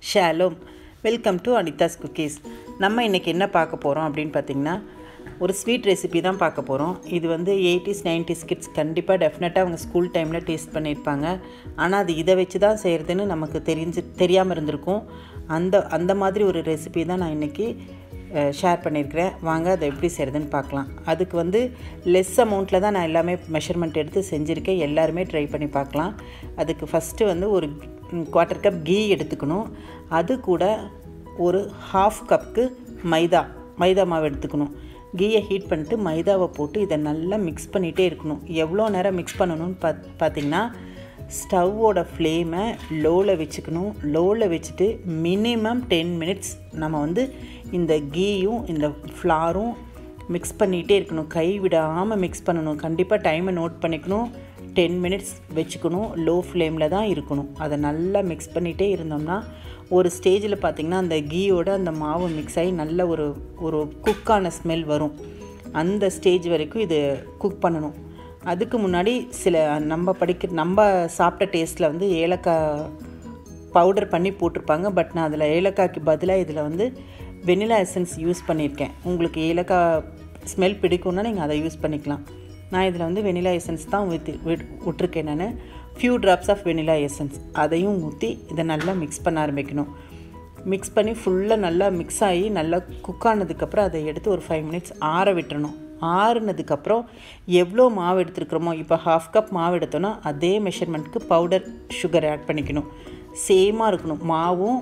Shalom welcome to Anita's cookies நம்ம இன்றைக்கி என்ன பார்க்க போகிறோம் அப்படின்னு பார்த்தீங்கன்னா ஒரு ஸ்வீட் ரெசிபி தான் பார்க்க போகிறோம் இது வந்து எயிட்டிஸ் நைன்டிஸ் கிட்ஸ் கண்டிப்பாக டெஃபினட்டாக அவங்க ஸ்கூல் டைமில் டேஸ்ட் பண்ணியிருப்பாங்க ஆனால் அது இதை வச்சு தான் செய்கிறதுன்னு நமக்கு தெரிஞ்சு தெரியாமல் இருந்திருக்கும் அந்த அந்த மாதிரி ஒரு ரெசிபி தான் நான் இன்றைக்கி ஷேர் பண்ணியிருக்கிறேன் வாங்க அதை எப்படி செய்கிறதுன்னு பார்க்கலாம் அதுக்கு வந்து லெஸ் அமௌண்ட்டில் தான் நான் எல்லாமே மெஷர்மெண்ட் எடுத்து செஞ்சுருக்கேன் எல்லாருமே ட்ரை பண்ணி பார்க்கலாம் அதுக்கு ஃபஸ்ட்டு வந்து ஒரு குவார்ட்டர் கப் கீ எடுத்துக்கணும் அது கூட ஒரு ஹாஃப் கப்புக்கு மைதா மைதா மாவு எடுத்துக்கணும் கீயை ஹீட் பண்ணிட்டு மைதாவை போட்டு இதை நல்லா மிக்ஸ் பண்ணிகிட்டே இருக்கணும் எவ்வளோ நேரம் மிக்ஸ் பண்ணணும்னு பாத் பார்த்தீங்கன்னா ஸ்டவ்வோட ஃப்ளேமை லோவில் வச்சுக்கணும் லோவில் வச்சுட்டு மினிமம் டென் மினிட்ஸ் நம்ம வந்து இந்த கீயும் இந்த ஃப்ளாரும் மிக்ஸ் பண்ணிகிட்டே இருக்கணும் கை விடாமல் மிக்ஸ் பண்ணணும் கண்டிப்பாக டைமை நோட் பண்ணிக்கணும் டென் மினிட்ஸ் வச்சுக்கணும் லோ ஃப்ளேமில் தான் இருக்கணும் அதை நல்லா மிக்ஸ் பண்ணிகிட்டே இருந்தோம்னா ஒரு ஸ்டேஜில் பார்த்திங்கன்னா அந்த கீயோட அந்த மாவு மிக்ஸ் ஆகி நல்ல ஒரு ஒரு குக்கான ஸ்மெல் வரும் அந்த ஸ்டேஜ் வரைக்கும் இது குக் பண்ணணும் அதுக்கு முன்னாடி சில நம்ம படிக்க நம்ம சாப்பிட்ட டேஸ்ட்டில் வந்து ஏலக்காய் பவுடர் பண்ணி போட்டிருப்பாங்க பட் நான் அதில் ஏலக்காய்க்கு பதிலாக இதில் வந்து வெனிலா எசன்ஸ் யூஸ் பண்ணியிருக்கேன் உங்களுக்கு ஏலக்காய் ஸ்மெல் பிடிக்கும்னா நீங்கள் அதை யூஸ் பண்ணிக்கலாம் நான் இதில் வந்து வெனிலா எசன்ஸ் தான் ஊற்றி விட்டுருக்கேன் நான் few drops of vanilla essence அதையும் ஊற்றி இதை நல்லா மிக்ஸ் பண்ண ஆரம்பிக்கணும் மிக்ஸ் பண்ணி ஃபுல்லாக நல்லா மிக்ஸ் ஆகி நல்லா குக் ஆனதுக்கப்புறம் அதை எடுத்து ஒரு ஃபைவ் மினிட்ஸ் ஆற விட்டுறணும் ஆறுனதுக்கப்புறம் எவ்வளோ மாவு எடுத்துருக்குறோமோ இப்போ ஹாஃப் கப் மாவு எடுத்தோன்னா அதே மெஷர்மெண்ட்க்கு பவுடர் சுகர் ஆட் பண்ணிக்கணும் சேமாக இருக்கணும் மாவும்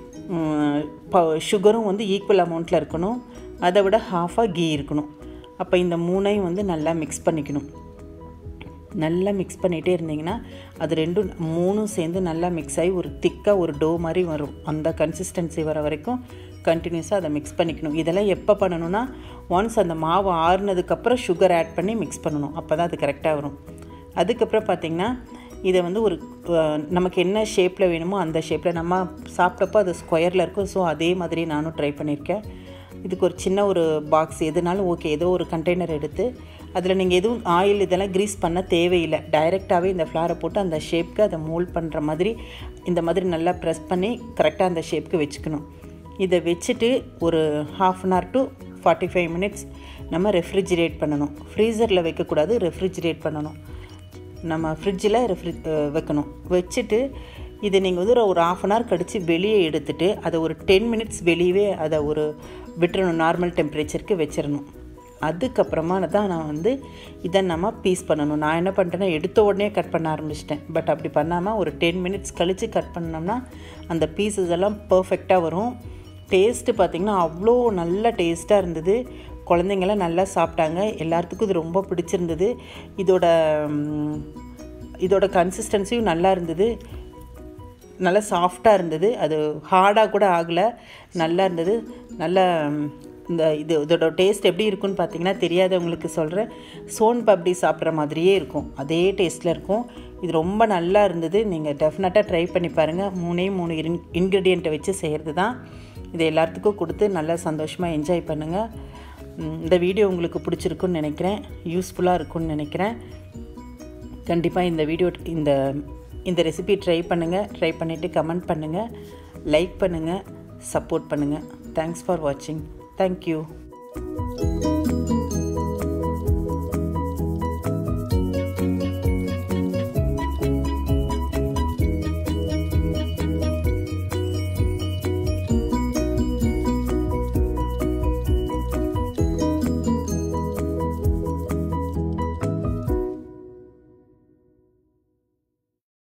சுகரும் வந்து ஈக்குவல் அமௌண்ட்டில் இருக்கணும் அதை விட ஹாஃபாக கீ இருக்கணும் அப்போ இந்த மூணையும் வந்து நல்லா மிக்ஸ் பண்ணிக்கணும் நல்லா மிக்ஸ் பண்ணிகிட்டே இருந்தீங்கன்னா அது ரெண்டும் மூணும் சேர்ந்து நல்லா மிக்ஸ் ஆகி ஒரு திக்காக ஒரு டோ மாதிரி வரும் அந்த கன்சிஸ்டன்சி வர வரைக்கும் கண்டினியூஸாக அதை மிக்ஸ் பண்ணிக்கணும் இதெல்லாம் எப்போ பண்ணணும்னா ஒன்ஸ் அந்த மாவு ஆறுனதுக்கப்புறம் சுகர் ஆட் பண்ணி மிக்ஸ் பண்ணணும் அப்போ தான் அது கரெக்டாக வரும் அதுக்கப்புறம் பார்த்திங்கன்னா இதை வந்து ஒரு நமக்கு என்ன ஷேப்பில் வேணுமோ அந்த ஷேப்பில் நம்ம சாப்பிட்டப்போ அது ஸ்கொயரில் இருக்கும் ஸோ அதே மாதிரி நானும் ட்ரை பண்ணியிருக்கேன் இதுக்கு ஒரு சின்ன ஒரு பாக்ஸ் எதுனாலும் ஓகே ஏதோ ஒரு கண்டெய்னர் எடுத்து அதில் நீங்கள் எதுவும் ஆயில் இதெல்லாம் க்ரீஸ் பண்ண தேவையில்லை டைரெக்டாகவே இந்த ஃப்ளாரை போட்டு அந்த ஷேப்க்கு அதை மோல்ட் பண்ணுற மாதிரி இந்த மாதிரி நல்லா ப்ரெஸ் பண்ணி கரெக்டாக அந்த ஷேப்க்கு வச்சுக்கணும் இதை வச்சுட்டு ஒரு half an hour to forty five minutes நம்ம ரெஃப்ரிஜிரேட் பண்ணணும் ஃப்ரீசரில் வைக்கக்கூடாது ரெஃப்ரிஜிரேட் பண்ணணும் நம்ம ஃப்ரிட்ஜில் ரெஃப்ரி வைக்கணும் வச்சுட்டு இதை நீங்கள் வந்து ஒரு ஆஃப் அன் ஹவர் கழித்து வெளியே எடுத்துகிட்டு அதை ஒரு டென் மினிட்ஸ் வெளியவே அதை ஒரு விட்டுறணும் நார்மல் டெம்பரேச்சருக்கு வச்சிடணும் அதுக்கப்புறமா தான் நான் வந்து இதை நம்ம பீஸ் பண்ணணும் நான் என்ன பண்ணிட்டேன்னா எடுத்த உடனே கட் பண்ண ஆரம்பிச்சிட்டேன் பட் அப்படி பண்ணாமல் ஒரு டென் மினிட்ஸ் கழித்து கட் பண்ணோம்னா அந்த பீசஸ் எல்லாம் பர்ஃபெக்டாக வரும் டேஸ்ட்டு பார்த்திங்கன்னா அவ்வளோ நல்ல டேஸ்ட்டாக இருந்தது குழந்தைங்களாம் நல்லா சாப்பிட்டாங்க எல்லாத்துக்கும் இது ரொம்ப பிடிச்சிருந்தது இதோட இதோட கன்சிஸ்டன்சியும் நல்லா இருந்தது நல்லா சாஃப்டாக இருந்தது அது ஹார்டாக கூட ஆகலை நல்லா இருந்தது நல்லா இந்த இது இதோட டேஸ்ட் எப்படி இருக்குன்னு பார்த்தீங்கன்னா தெரியாதவங்களுக்கு சொல்கிறேன் சோன் பப்டி சாப்பிட்ற மாதிரியே இருக்கும் அதே டேஸ்ட்டில் இருக்கும் இது ரொம்ப நல்லா இருந்தது நீங்கள் டெஃபினட்டாக ட்ரை பண்ணி பாருங்கள் மூணே மூணு இன் இன்க்ரீடியண்ட்டை வச்சு செய்கிறது தான் இதை எல்லாத்துக்கும் கொடுத்து நல்லா சந்தோஷமாக என்ஜாய் பண்ணுங்கள் இந்த வீடியோ உங்களுக்கு பிடிச்சிருக்குன்னு நினைக்கிறேன் யூஸ்ஃபுல்லாக இருக்கும்னு நினைக்கிறேன் கண்டிப்பாக இந்த வீடியோ இந்த இந்த ரெசிபி ட்ரை பண்ணுங்கள் ட்ரை பண்ணிவிட்டு கமெண்ட் பண்ணுங்கள் லைக் பண்ணுங்கள் சப்போர்ட் பண்ணுங்கள் தேங்க்ஸ் ஃபார் வாட்சிங் தேங்க்யூ